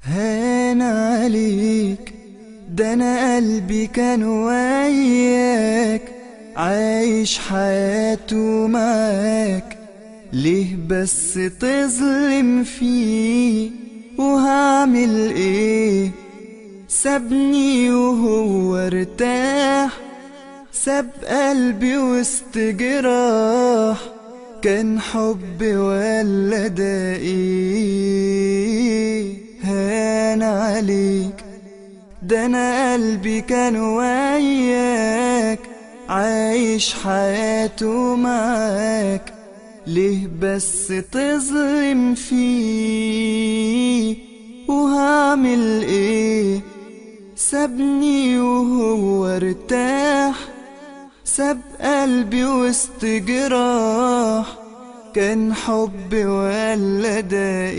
هان عليك ده انا قلبي كان وياك عايش حياته معاك ليه بس تظلم فيه وهعمل ايه سابني وهو ارتاح ساب قلبي وسط جراح كان حب ولا ده ايه هان عليك ده انا قلبي كان وياك عايش حياته معاك ليه بس تظلم فيه وهعمل ايه سابني وهو ارتاح ساب قلبي وسط جراح كان حب ولا ده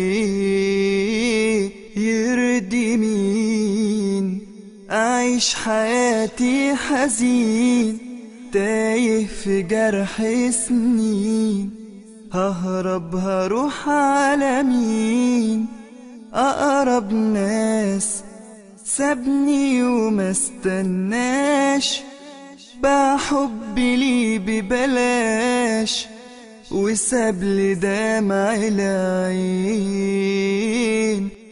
ايه يرضي مين أعيش حياتي حزين تايه في جرح سنين ههرب هروح على مين أقرب ناس سابني وما استناش باع حبي لي ببلاش وساب لي دمع العين